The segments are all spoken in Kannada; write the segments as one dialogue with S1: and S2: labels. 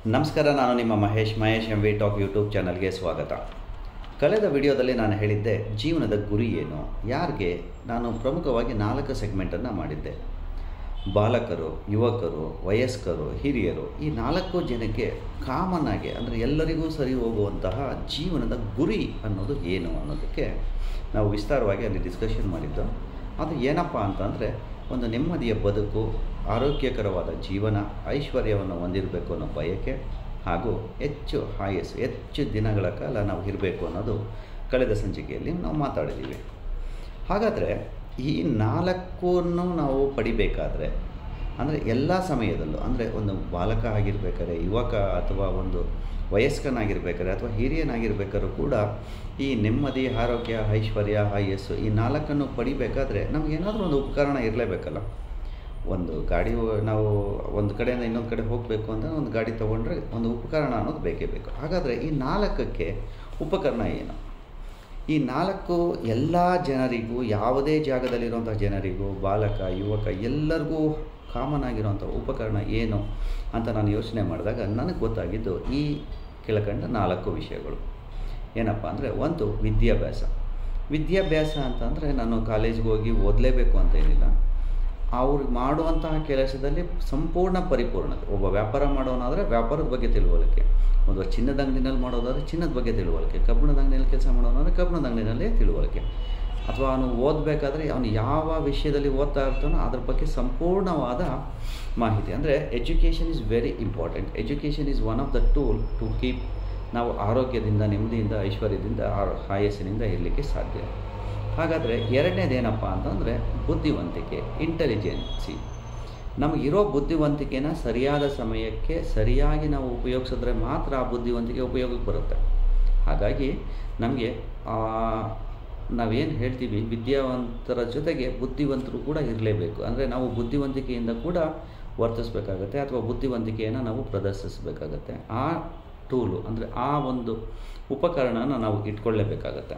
S1: ನಮಸ್ಕಾರ ನಾನು ನಿಮ್ಮ Mahesh Mahesh M V talk YouTube ಚಾನಲ್ಗೆ ಸ್ವಾಗತ ಕಳೆದ ವಿಡಿಯೋದಲ್ಲಿ ನಾನು ಹೇಳಿದ್ದೆ ಜೀವನದ ಗುರಿ ಏನು ಯಾರಿಗೆ ನಾನು ಪ್ರಮುಖವಾಗಿ ನಾಲ್ಕು ಸೆಗ್ಮೆಂಟನ್ನು ಮಾಡಿದ್ದೆ ಬಾಲಕರು ಯುವಕರು ವಯಸ್ಕರು ಹಿರಿಯರು ಈ ನಾಲ್ಕು ಜನಕ್ಕೆ ಕಾಮನ್ ಆಗಿ ಅಂದರೆ ಎಲ್ಲರಿಗೂ ಸರಿ ಹೋಗುವಂತಹ ಜೀವನದ ಗುರಿ ಅನ್ನೋದು ಏನು ಅನ್ನೋದಕ್ಕೆ ನಾವು ವಿಸ್ತಾರವಾಗಿ ಅಲ್ಲಿ ಡಿಸ್ಕಷನ್ ಮಾಡಿದ್ದು ಅದು ಏನಪ್ಪ ಅಂತಂದರೆ ಒಂದು ನೆಮ್ಮದಿಯ ಬದುಕು ಆರೋಗ್ಯಕರವಾದ ಜೀವನ ಐಶ್ವರ್ಯವನ್ನು ಹೊಂದಿರಬೇಕು ಅನ್ನೋ ಬಯಕೆ ಹಾಗೂ ಹೆಚ್ಚು ಆಯಸ್ಸು ಹೆಚ್ಚು ದಿನಗಳ ಕಾಲ ನಾವು ಇರಬೇಕು ಅನ್ನೋದು ಕಳೆದ ಸಂಚಿಕೆಯಲ್ಲಿ ನಾವು ಮಾತಾಡಿದ್ದೀವಿ ಹಾಗಾದರೆ ಈ ನಾಲ್ಕನ್ನು ನಾವು ಪಡಿಬೇಕಾದ್ರೆ ಅಂದರೆ ಎಲ್ಲ ಸಮಯದಲ್ಲೂ ಅಂದರೆ ಒಂದು ಬಾಲಕ ಆಗಿರ್ಬೇಕಾದ್ರೆ ಯುವಕ ಅಥವಾ ಒಂದು ವಯಸ್ಕನಾಗಿರ್ಬೇಕಾದ್ರೆ ಅಥವಾ ಹಿರಿಯನಾಗಿರ್ಬೇಕಾದ್ರೂ ಕೂಡ ಈ ನೆಮ್ಮದಿ ಆರೋಗ್ಯ ಐಶ್ವರ್ಯ ಆಯಸ್ಸು ಈ ನಾಲ್ಕನ್ನು ಪಡಿಬೇಕಾದ್ರೆ ನಮಗೇನಾದರೂ ಒಂದು ಉಪಕರಣ ಇರಲೇಬೇಕಲ್ಲ ಒಂದು ಗಾಡಿ ನಾವು ಒಂದು ಕಡೆಯಿಂದ ಇನ್ನೊಂದು ಕಡೆ ಹೋಗಬೇಕು ಅಂದರೆ ಒಂದು ಗಾಡಿ ತೊಗೊಂಡ್ರೆ ಒಂದು ಉಪಕರಣ ಅನ್ನೋದು ಬೇಕೇ ಬೇಕು ಹಾಗಾದರೆ ಈ ನಾಲ್ಕಕ್ಕೆ ಉಪಕರಣ ಏನು ಈ ನಾಲ್ಕು ಎಲ್ಲ ಜನರಿಗೂ ಯಾವುದೇ ಜಾಗದಲ್ಲಿರುವಂಥ ಜನರಿಗೂ ಬಾಲಕ ಯುವಕ ಎಲ್ಲರಿಗೂ ಕಾಮನ್ ಆಗಿರುವಂಥ ಉಪಕರಣ ಏನು ಅಂತ ನಾನು ಯೋಚನೆ ಮಾಡಿದಾಗ ನನಗೆ ಗೊತ್ತಾಗಿದ್ದು ಈ ಕೆಳಕಂಡ ನಾಲ್ಕು ವಿಷಯಗಳು ಏನಪ್ಪ ಅಂದರೆ ಒಂದು ವಿದ್ಯಾಭ್ಯಾಸ ವಿದ್ಯಾಭ್ಯಾಸ ಅಂತಂದರೆ ನಾನು ಕಾಲೇಜ್ಗೆ ಹೋಗಿ ಓದಲೇಬೇಕು ಅಂತ ಏನಿಲ್ಲ ಅವ್ರು ಮಾಡುವಂತಹ ಕೆಲಸದಲ್ಲಿ ಸಂಪೂರ್ಣ ಪರಿಪೂರ್ಣತೆ ಒಬ್ಬ ವ್ಯಾಪಾರ ಮಾಡೋನಾದರೆ ವ್ಯಾಪಾರದ ಬಗ್ಗೆ ತಿಳುವಳಿಕೆ ಒಂದು ಚಿನ್ನದ ಅಂಗಡಿನಲ್ಲಿ ಮಾಡೋದಾದರೆ ಚಿನ್ನದ ಬಗ್ಗೆ ತಿಳುವಳಿಕೆ ಕಬ್ಬಿಣದ ಅಂಗಡಿಯಲ್ಲಿ ಕೆಲಸ ಮಾಡೋನಾದರೆ ಕಬ್ಬಿಣದ ಅಂಗಡಿನಲ್ಲೇ ತಿಳುವಳಿಕೆ ಅಥವಾ ಅವನು ಓದಬೇಕಾದ್ರೆ ಅವನು ಯಾವ ವಿಷಯದಲ್ಲಿ ಓದ್ತಾ ಇರ್ತಾನೋ ಅದ್ರ ಬಗ್ಗೆ ಸಂಪೂರ್ಣವಾದ ಮಾಹಿತಿ ಅಂದರೆ education is very important education is one of the tool to keep ನಾವು ಆರೋಗ್ಯದಿಂದ ನೆಮ್ಮದಿಯಿಂದ ಐಶ್ವರ್ಯದಿಂದ ಆಯಸ್ಸಿನಿಂದ ಇರಲಿಕ್ಕೆ ಸಾಧ್ಯ ಹಾಗಾದರೆ ಎರಡನೇದೇನಪ್ಪ ಅಂತಂದರೆ ಬುದ್ಧಿವಂತಿಕೆ ಇಂಟೆಲಿಜೆನ್ಸಿ ನಮಗಿರೋ ಬುದ್ಧಿವಂತಿಕೆನ ಸರಿಯಾದ ಸಮಯಕ್ಕೆ ಸರಿಯಾಗಿ ನಾವು ಉಪಯೋಗಿಸಿದ್ರೆ ಮಾತ್ರ ಆ ಬುದ್ಧಿವಂತಿಕೆ ಉಪಯೋಗಕ್ಕೆ ಬರುತ್ತೆ ಹಾಗಾಗಿ ನಮಗೆ ನಾವೇನು ಹೇಳ್ತೀವಿ ವಿದ್ಯಾವಂತರ ಜೊತೆಗೆ ಬುದ್ಧಿವಂತರು ಕೂಡ ಇರಲೇಬೇಕು ಅಂದರೆ ನಾವು ಬುದ್ಧಿವಂತಿಕೆಯಿಂದ ಕೂಡ ವರ್ತಿಸಬೇಕಾಗತ್ತೆ ಅಥವಾ ಬುದ್ಧಿವಂತಿಕೆಯನ್ನು ನಾವು ಪ್ರದರ್ಶಿಸಬೇಕಾಗತ್ತೆ ಆ ಟೂಲು ಅಂದರೆ ಆ ಒಂದು ಉಪಕರಣನ ನಾವು ಇಟ್ಕೊಳ್ಳೇಬೇಕಾಗತ್ತೆ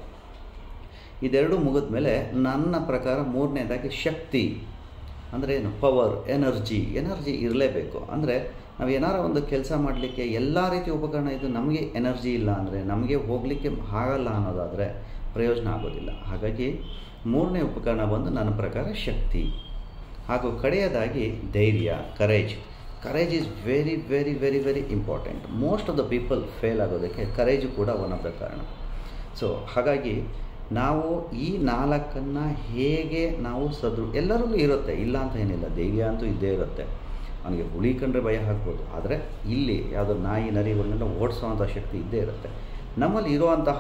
S1: ಇದೆರಡು ಮುಗಿದ ಮೇಲೆ ನನ್ನ ಪ್ರಕಾರ ಮೂರನೇದಾಗಿ ಶಕ್ತಿ ಅಂದರೆ ಏನು ಪವರ್ ಎನರ್ಜಿ ಎನರ್ಜಿ ಇರಲೇಬೇಕು ಅಂದರೆ ನಾವು ಏನಾರ ಒಂದು ಕೆಲಸ ಮಾಡಲಿಕ್ಕೆ ಎಲ್ಲ ರೀತಿಯ ಉಪಕರಣ ಇದು ನಮಗೆ ಎನರ್ಜಿ ಇಲ್ಲ ಅಂದರೆ ನಮಗೆ ಹೋಗಲಿಕ್ಕೆ ಆಗಲ್ಲ ಅನ್ನೋದಾದರೆ ಪ್ರಯೋಜನ ಆಗೋದಿಲ್ಲ ಹಾಗಾಗಿ ಮೂರನೇ ಉಪಕರಣ ಬಂದು ನನ್ನ ಪ್ರಕಾರ ಶಕ್ತಿ ಹಾಗೂ ಕಡೆಯದಾಗಿ ಧೈರ್ಯ courage courage is very very very very important most of the people fail ಆಗೋದಕ್ಕೆ ಕರೇಜು ಕೂಡ ಒನ್ ಆಫ್ ದ ಕಾರಣ ಸೊ ಹಾಗಾಗಿ ನಾವು ಈ ನಾಲ್ಕನ್ನು ಹೇಗೆ ನಾವು ಸದೃ ಎಲ್ಲರಲ್ಲೂ ಇರುತ್ತೆ ಇಲ್ಲ ಅಂತ ಏನಿಲ್ಲ ಧೈರ್ಯ ಅಂತೂ ಇದ್ದೇ ಇರುತ್ತೆ ಅವನಿಗೆ ಹುಳಿ ಕಂಡ್ರೆ ಭಯ ಆಗ್ಬೋದು ಆದರೆ ಇಲ್ಲಿ ಯಾವುದೋ ನಾಯಿ ನರಿಗಳನ್ನೆಲ್ಲ ಓಡಿಸೋವಂಥ ಶಕ್ತಿ ಇದ್ದೇ ಇರುತ್ತೆ ನಮ್ಮಲ್ಲಿ ಇರುವಂತಹ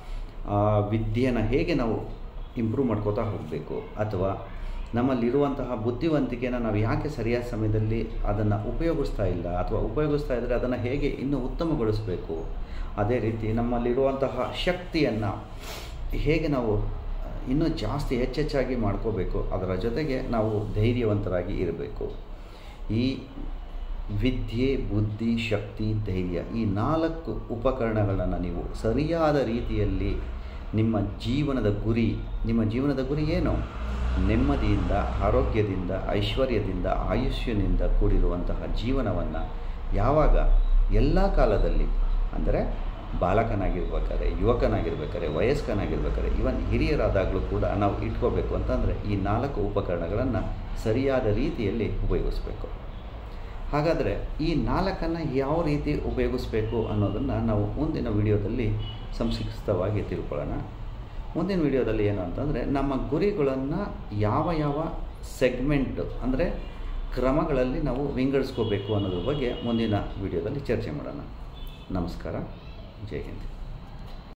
S1: ವಿದ್ಯೆನ ಹೇಗೆ ನಾವು ಇಂಪ್ರೂವ್ ಮಾಡ್ಕೋತಾ ಹೋಗಬೇಕು ಅಥವಾ ನಮ್ಮಲ್ಲಿರುವಂತಹ ಬುದ್ಧಿವಂತಿಕೆನ ನಾವು ಯಾಕೆ ಸರಿಯಾದ ಸಮಯದಲ್ಲಿ ಅದನ್ನು ಉಪಯೋಗಿಸ್ತಾ ಇಲ್ಲ ಅಥವಾ ಉಪಯೋಗಿಸ್ತಾ ಇದ್ದರೆ ಅದನ್ನು ಹೇಗೆ ಇನ್ನೂ ಉತ್ತಮಗೊಳಿಸಬೇಕು ಅದೇ ರೀತಿ ನಮ್ಮಲ್ಲಿರುವಂತಹ ಶಕ್ತಿಯನ್ನು ಹೇಗೆ ನಾವು ಇನ್ನೂ ಜಾಸ್ತಿ ಹೆಚ್ಚೆಚ್ಚಾಗಿ ಮಾಡ್ಕೋಬೇಕು ಅದರ ಜೊತೆಗೆ ನಾವು ಧೈರ್ಯವಂತರಾಗಿ ಇರಬೇಕು ಈ ವಿದ್ಯೆ ಬುದ್ಧಿ ಶಕ್ತಿ ಧೈರ್ಯ ಈ ನಾಲ್ಕು ಉಪಕರಣಗಳನ್ನು ನೀವು ಸರಿಯಾದ ರೀತಿಯಲ್ಲಿ ನಿಮ್ಮ ಜೀವನದ ಗುರಿ ನಿಮ್ಮ ಜೀವನದ ಗುರಿ ಏನು ನೆಮ್ಮದಿಯಿಂದ ಆರೋಗ್ಯದಿಂದ ಐಶ್ವರ್ಯದಿಂದ ಆಯುಷ್ಯನಿಂದ ಕೂಡಿರುವಂತಹ ಜೀವನವನ್ನು ಯಾವಾಗ ಎಲ್ಲ ಕಾಲದಲ್ಲಿ ಅಂದರೆ ಬಾಲಕನಾಗಿರ್ಬೇಕಾದ್ರೆ ಯುವಕನಾಗಿರ್ಬೇಕಾದ್ರೆ ವಯಸ್ಕನಾಗಿರ್ಬೇಕಾದ್ರೆ ಇವನ್ ಹಿರಿಯರಾದಾಗಲೂ ಕೂಡ ನಾವು ಇಟ್ಕೋಬೇಕು ಅಂತಂದರೆ ಈ ನಾಲ್ಕು ಉಪಕರಣಗಳನ್ನು ಸರಿಯಾದ ರೀತಿಯಲ್ಲಿ ಉಪಯೋಗಿಸ್ಬೇಕು ಹಾಗಾದರೆ ಈ ನಾಲ್ಕನ್ನು ಯಾವ ರೀತಿ ಉಪಯೋಗಿಸ್ಬೇಕು ಅನ್ನೋದನ್ನು ನಾವು ಮುಂದಿನ ವಿಡಿಯೋದಲ್ಲಿ ಸಂಕ್ಷಿಪ್ತವಾಗಿ ತಿಳ್ಕೊಳ್ಳೋಣ ಮುಂದಿನ ವಿಡಿಯೋದಲ್ಲಿ ಏನು ಅಂತಂದರೆ ನಮ್ಮ ಗುರಿಗಳನ್ನು ಯಾವ ಯಾವ ಸೆಗ್ಮೆಂಟ್ ಅಂದರೆ ಕ್ರಮಗಳಲ್ಲಿ ನಾವು ವಿಂಗಡಿಸ್ಕೋಬೇಕು ಅನ್ನೋದ್ರ ಬಗ್ಗೆ ಮುಂದಿನ ವಿಡಿಯೋದಲ್ಲಿ ಚರ್ಚೆ ಮಾಡೋಣ ನಮಸ್ಕಾರ ಜೈ ಹಿಂದ್